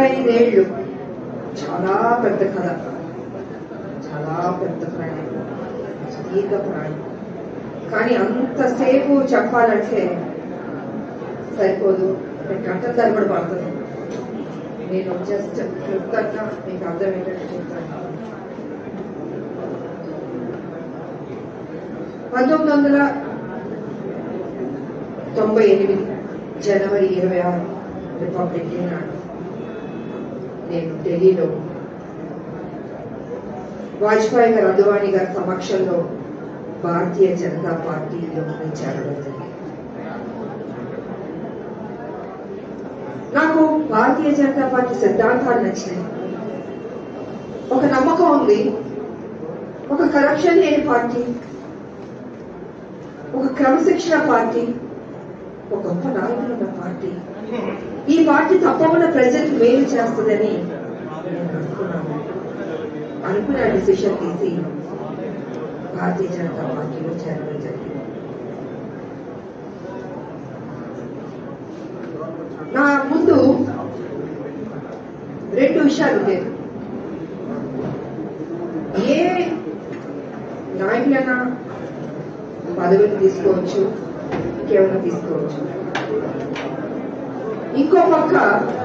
ఐదేళ్లు చాలా పెద్ద కథ చాలా పెద్ద ప్రయాణం దీర్ఘ ప్రయాణం కానీ అంతసేపు చెప్పాలంటే సరిపోదు నేను గంటల తరబడి పడుతుంది నేను జస్ట్ క్లుప్తంగా మీకు అర్థమయ్యేటట్టు చెప్తాను పంతొమ్మిది వందల తొంభై ఎనిమిది జనవరి ఇరవై ఆరు రిపబ్లిక్ డే నాడు నేను ఢిల్లీలో వాజ్పేయి గారు అద్వానీ గారి సమక్షంలో భారతీయ జనతా పార్టీలో చేరడం జరిగింది నాకు భారతీయ జనతా పార్టీ సిద్ధాంతాలు నచ్చినాయి ఒక నమ్మకం ఉంది ఒక కరప్షన్ లేని పార్టీ ఒక క్రమశిక్షణ పార్టీ ఒక గొప్ప నాయకులు ఉన్న పార్టీ ఈ పార్టీ తప్పకుండా ప్రజలకు మేలు చేస్తుందని నేను అనుకున్నాను అనుకున్న డిసిషన్ తీసి భారతీయ జనతా పార్టీలో చేరడం జరిగింది నా ముందు రెండు విషయాలు ఉండేవి ఏ నాయకులైనా పదవిని తీసుకోవచ్చు ఇంకేమైనా తీసుకోవచ్చు ఇంకో పక్క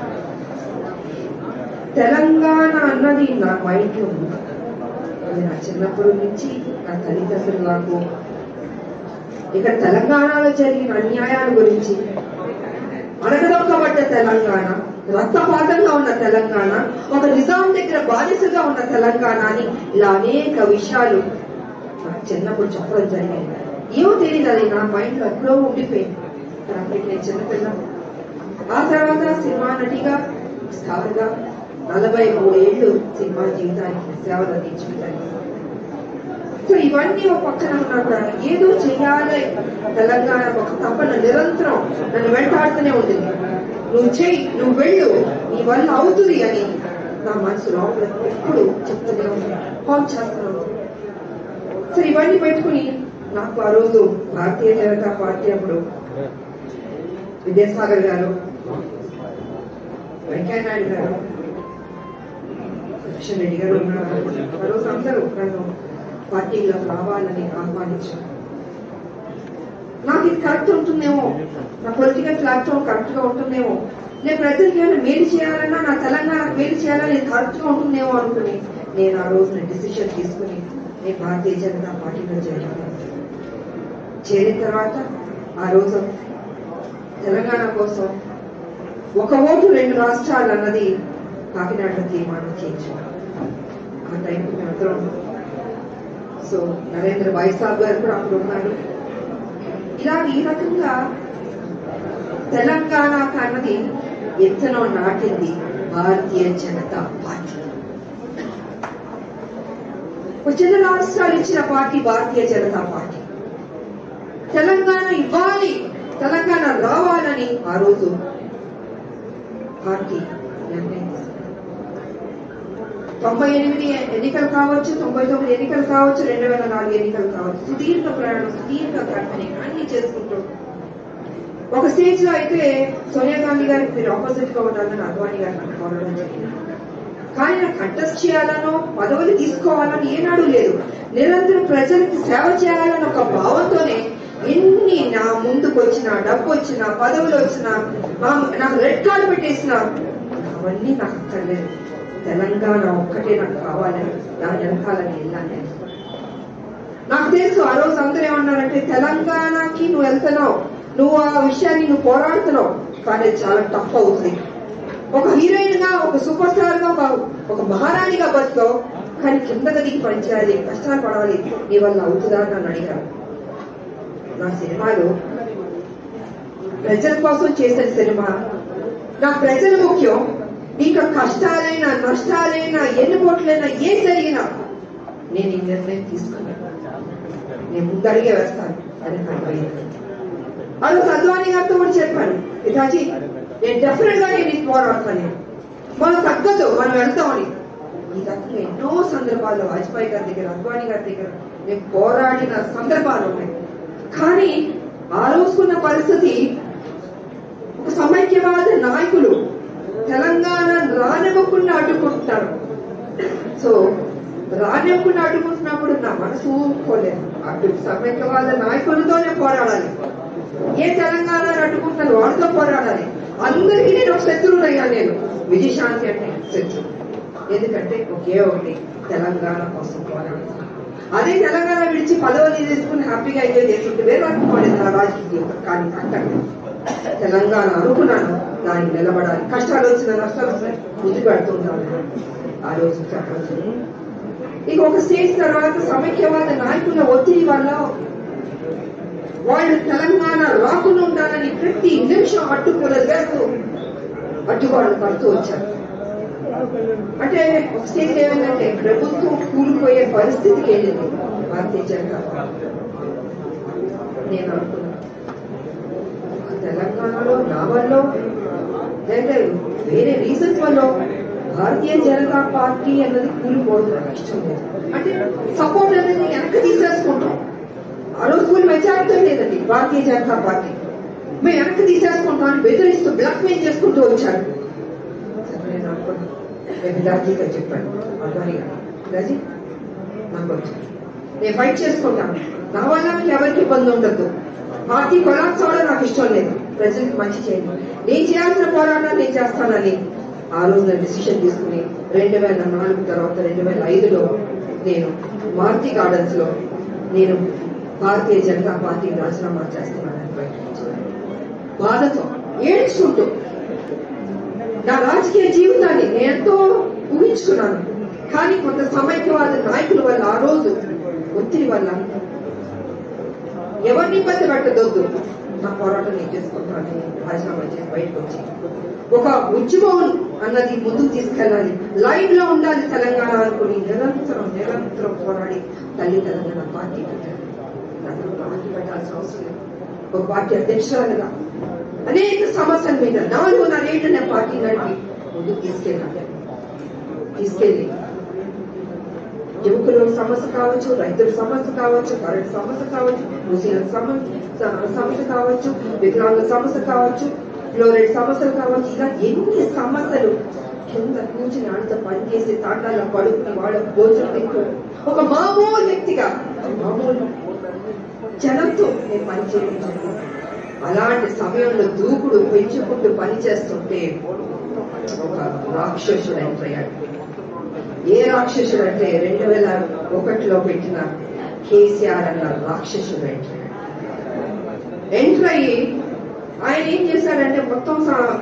తెలంగాణ అన్నది నా మైండ్లో ఉంది అది నా చిన్నప్పటి నుంచి నా తల్లిదండ్రులు నాకు ఇక్కడ తెలంగాణలో జరిగిన అన్యాయాల గురించి అడగదొక్కబడ్డ తెలంగాణ రక్తపాతంగా ఉన్న తెలంగాణ ఒక నిజాం దగ్గర బానిసగా ఉన్న తెలంగాణ అని ఇలా అనేక విషయాలు నాకు చిన్నప్పుడు చెప్పడం జరిగింది ఏమో తెలియదు అది నా మైండ్ లో ఎప్పుడో ఉండిపోయింది అప్పటికి నేను చిన్నపిల్ల ఆ తర్వాత సినిమా నటిగా స్టార్గా నలభై మూడేళ్లు సినిమా జీవితానికి సేవలు అందించుకుంటాను సో ఇవన్నీ ఒక పక్కన ఉన్నా కూడా ఏదో చెయ్యాలి తెలంగాణ ఒక తపన నిరంతరం నన్ను వెంటాడుతూనే ఉంటుంది నువ్వు చెయ్యి నువ్వు వెళ్ళు నీ వల్ల అవుతుంది అని నా మనసు లోపల ఎప్పుడు చెప్తూనే ఉంది ఫోన్ చేస్తూనే ఉంది సో ఇవన్నీ పెట్టుకుని నాకు ఆ రోజు భారతీయ జనతా పార్టీ అప్పుడు విద్యాసాగర్ గారు వెంకయ్యనాయుడు గారు కిషన్ రెడ్డి గారు ఉన్నారు ఆ రోజు అందరూ నన్ను పార్టీలో రావాలని ఆహ్వానించారు నాకు ఇది కరెక్ట్ ఉంటుందేమో నా పొలిటికల్ ప్లాట్ఫామ్ కరెక్ట్ గా ఉంటుందేమో నేను ప్రజలకి ఏమైనా మేలు చేయాలన్నా నా తెలంగాణకు మేలు చేయాలని ఇది కరెక్ట్ గా ఉంటుందేమో అనుకుని నేను ఆ రోజు డిసిషన్ తీసుకుని నేను భారతీయ జనతా పార్టీలో చేరాను చేరిన తర్వాత ఆ రోజు తెలంగాణ కోసం ఒక ఓటు రెండు రాష్ట్రాలు అన్నది కాకినాడలో తీర్మానం చేయించారు ఆ టైంకి మేమందరం సో నరేంద్ర భాయ్ సాబ్ గారు కూడా అప్పుడు ఉన్నారు ఇలా ఈ రకంగా తెలంగాణ అన్నది ఎత్తనో నాటింది భారతీయ జనతా పార్టీ ఒక చిన్న రాష్ట్రాలు ఇచ్చిన పార్టీ భారతీయ జనతా పార్టీ తెలంగాణ ఇవ్వాలి తెలంగాణ రావాలని ఆ రోజు పార్టీ నిర్ణయం తీసుకుంది. తొంభై ఎనిమిది ఎన్నికలు కావచ్చు తొంభై తొమ్మిది ఎన్నికలు కావచ్చు రెండు వేల నాలుగు ఎన్నికలు కావచ్చు సుదీర్ఘ ప్రయాణం సుదీర్ఘ క్యాంపెయినింగ్ అన్ని చేసుకుంటూ ఒక స్టేజ్ లో అయితే సోనియా గాంధీ గారికి మీరు ఆపోజిట్ గా ఉండాలని అద్వానీ గారు నాకు కోరడం జరిగింది కానీ నాకు కంటెస్ట్ చేయాలనో పదవులు తీసుకోవాలని ఏనాడు లేదు నిరంతరం ప్రజలకు సేవ చేయాలని ఒక భావంతోనే ఎన్ని నా ముందుకు వచ్చిన డబ్బు వచ్చిన పదవులు వచ్చిన మా- నాకు రెడ్ కార్డు పెట్టేసిన అవన్నీ నాకు అక్కర్లేదు తెలంగాణ ఒక్కటే నాకు కావాలని దాని వెనకాలని వెళ్ళాను నేను. నాకు తెలుసు ఆ రోజు అందరూ ఏమన్నారంటే తెలంగాణకి నువ్వు వెళ్తున్నావు నువ్వు ఆ విషయాన్ని నువ్వు పోరాడుతున్నావు కానీ అది చాలా టఫ్ అవుతుంది ఒక హీరోయిన్ గా ఒక సూపర్ స్టార్ గా ఒక ఒక మహారాణిగా బతుకో కానీ కిందగా దిగి పనిచేయాలి కష్టాలు పడాలి నీ వల్ల అవుతుందా అని నన్ను అడిగారు నా సినిమాలు ప్రజల కోసం చేసిన సినిమా నా ప్రజలు ముఖ్యం నీకు కష్టాలైనా నష్టాలైనా ఎన్నిపోట్లైనా ఏం జరిగినా నేను ఈ నిర్ణయం తీసుకున్నాను నేను ముందడిగే వేస్తాను అని అర్థమైంది అది సద్వాని గారితో కూడా చెప్పాను పితాజీ నేను డెఫినెట్ గా నేను ఇది పోరాడతాను మనం తగ్గదు మనం వెళ్తామని ఈ రకంగా ఎన్నో సందర్భాల్లో వాజ్పేయి గారి దగ్గర అద్వానీ గారి దగ్గర నేను పోరాడిన సందర్భాలు ఉన్నాయి కానీ ఆ రోజుకున్న పరిస్థితి ఒక సమైక్యవాద నాయకులు తెలంగాణ రానివ్వకుండా అడ్డుకుంటున్నారు సో రానివ్వకుండా అడ్డుకుంటున్నప్పుడు నా మనసు ఊరుకోలేదు అటు సమైక్యవాద నాయకులతోనే పోరాడాలి ఏ తెలంగాణ అడ్డుకుంటున్నారు వాళ్ళతో పోరాడాలి అందరికీ నేను ఒక శత్రువునయ్యా నేను విజయశాంతి అంటే శత్రువు ఎందుకంటే ఒకే ఒకటి తెలంగాణ కోసం పోరాడాలి అదే తెలంగాణ విడిచి పదవులు తీసుకుని హ్యాపీగా ఎంజాయ్ చేస్తుంటే వేరే అనుకోలేదు నా రాజకీయ జీవితం కానీ అక్కడ తెలంగాణ అనుకున్నాను దానికి నిలబడాలి కష్టాలు వచ్చిన నష్టాలు వస్తాయి ముందు పెడుతుంటాను ఆ రోజు చెప్పాల్సింది ఇక ఒక స్టేజ్ తర్వాత సమైక్యవాద నాయకుల ఒత్తిడి వల్ల వాళ్ళు తెలంగాణ రాకుండా ఉండాలని ప్రతి నిమిషం అడ్డుకోలేదు వేస్తూ అడ్డుగోడలు పడుతూ వచ్చారు అంటే ఒక స్టేజ్ ఏమైందంటే ప్రభుత్వం కూలిపోయే పరిస్థితికి వెళ్ళింది భారతీయ జనతా పార్టీ. నేను అనుకున్నాను ఒక తెలంగాణలో నా వల్ల లేదా వేరే రీజన్స్ వల్ల భారతీయ జనతా పార్టీ అన్నది కూలిపోవడం నాకు ఇష్టం లేదు అంటే సపోర్ట్ అనేది వెనక్కి తీసేసుకుంటాం ఆ రోజు కూడా మెజారిటీ లేదండి భారతీయ జనతా పార్టీ మేము వెనక్కి తీసేసుకుంటాం అని బెదిరిస్తూ బ్లాక్ మెయిల్ చేసుకుంటూ వచ్చారు సరే నేను అనుకున్నాను రేపు రాజీగా చెప్పాను అద్వానీ గారు రాజీ నాకు వచ్చాను నేను ఫైట్ చేసుకుంటాను నా వల్ల మీకు ఎవరికి ఇబ్బంది ఉండదు పార్టీ కొలాప్స్ అవడం నాకు ఇష్టం లేదు ప్రజలకు మంచి చేయండి నేను చేయాల్సిన పోరాటం నేను చేస్తానని ఆ రోజు నేను డిసిషన్ తీసుకుని రెండు వేల నాలుగు తర్వాత రెండు వేల ఐదులో నేను మారుతి గార్డెన్స్ లో నేను భారతీయ జనతా పార్టీ రాజీనామా చేస్తున్నానని ప్రకటించాను బాధతో ఏడ్చుకుంటూ నా రాజకీయ జీవితాన్ని నేను ఎంతో ఊహించుకున్నాను కానీ కొంత సమైక్యవాద నాయకుల వల్ల ఆ రోజు ఒత్తిడి వల్ల ఎవరిని ఇబ్బంది పెట్టదొద్దు నా పోరాటం నేను చేసుకుంటానని రాజీనామా చేసి బయటకు వచ్చి ఒక ఉద్యమం అన్నది ముందుకు తీసుకెళ్ళాలి లైవ్ లో ఉండాలి తెలంగాణ అనుకుని నిరంతరం నిరంతరం పోరాడి తల్లి తెలంగాణ పార్టీ పెట్టారు నాకు పార్టీ పెట్టాల్సిన అవసరం లేదు ఒక పార్టీ అధ్యక్షురాలుగా అనేక సమస్యల మీద నాలుగున్నర ఏళ్ళు నేను పార్టీ నడిపి ముందుకు తీసుకెళ్ళాను తీసుకెళ్ళి యువకుల సమస్య కావచ్చు రైతుల సమస్య కావచ్చు కరెంట్ సమస్య కావచ్చు ముస్లింల సమస్య సమస్య కావచ్చు వికలాంగుల సమస్య కావచ్చు ఫ్లోరైడ్ సమస్యలు కావచ్చు ఇలా ఎన్ని సమస్యలు కింద కూర్చుని ఆడితో పనిచేసి తాటాల పడుకుని వాళ్ళ భోజనం తింటూ ఒక మామూలు వ్యక్తిగా మామూలు జనంతో నేను పనిచేయడం జరిగింది అలాంటి సమయంలో దూకుడు పెంచుకుంటూ పనిచేస్తుంటే ఒక రాక్షసుడు ఎంటర్ అయ్యాడు ఏ రాక్షసుడు అంటే రెండు వేల ఒకటిలో పెట్టిన కేసీఆర్ అన్న రాక్షసుడు ఎంటర్ అయ్యాడు ఎంటర్ అయ్యి ఆయన ఏం చేశాడంటే మొత్తం సా-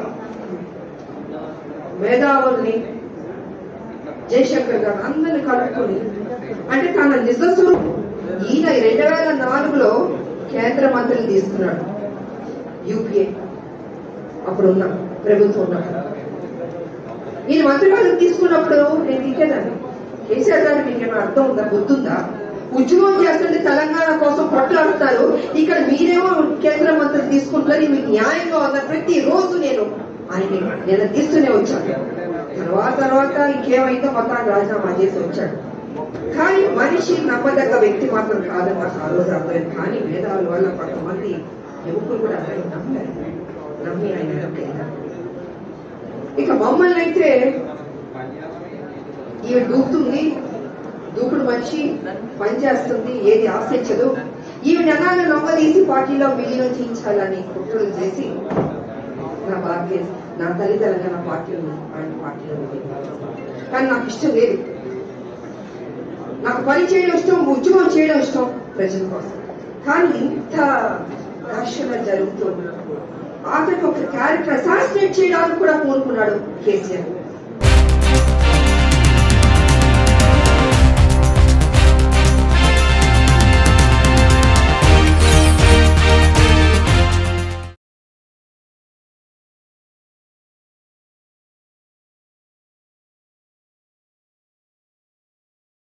మేధావుల్ని జయశంకర్ గారు అందరిని కలుపుకొని అంటే తన నిజ స్వరూపం ఈయన రెండు వేల నాలుగులో కేంద్ర మంత్రిని తీసుకున్నాడు యూపీఏ అప్పుడు ఉన్న ప్రభుత్వం ఉన్నప్పుడు ఈయన మంత్రివర్గం తీసుకున్నప్పుడు నేను తిట్టేదాన్ని కేసీఆర్ గారు మీకు ఏమైనా అర్థం ఉందా గుర్తుందా ఉద్యమం చేస్తుంటే తెలంగాణ కోసం కొట్లాడుతారు ఇక్కడ మీరేమో కేంద్ర మంత్రి తీసుకుంటారు ఇది మీకు న్యాయంగా ఉందా ప్రతి రోజు నేను ఆయన నేను తీస్తూనే వచ్చాను తర్వాత తర్వాత ఇంకేమైందో మొత్తాన్ని రాజీనామా చేసి వచ్చాడు కానీ మనిషి నమ్మదగ్గ వ్యక్తి మాత్రం కాదని నాకు ఆ రోజు అర్థమైంది కానీ వేదాల వల్ల కొంతమంది యువకులు కూడా ఆయన నమ్మారు నమ్మి ఆయన వెనక్కి వెళ్ళారు. ఇక మమ్మల్ని అయితే ఈవిడ దూకుతుంది దూకుడు మనిషి పనిచేస్తుంది ఏది ఆశించదు ఈవిడ ఎలాగ నమ్మదీసి పార్టీలో విలీనం చేయించాలని కుట్రలు చేసి నా భారతీయ నా తల్లి తెలంగాణ పార్టీలో ఆయన పార్టీలో విలీనం. కానీ నాకు ఇష్టం లేదు నాకు పని చేయడం ఇష్టం ఉద్యోగం చేయడం ఇష్టం ప్రజల కోసం కానీ ఇంత ఘర్షణ జరుగుతుంది ఆఖరికి ఒక క్యారెక్టర్ అసాసినేట్ చేయడానికి కూడా కోరుకున్నాడు కేసీఆర్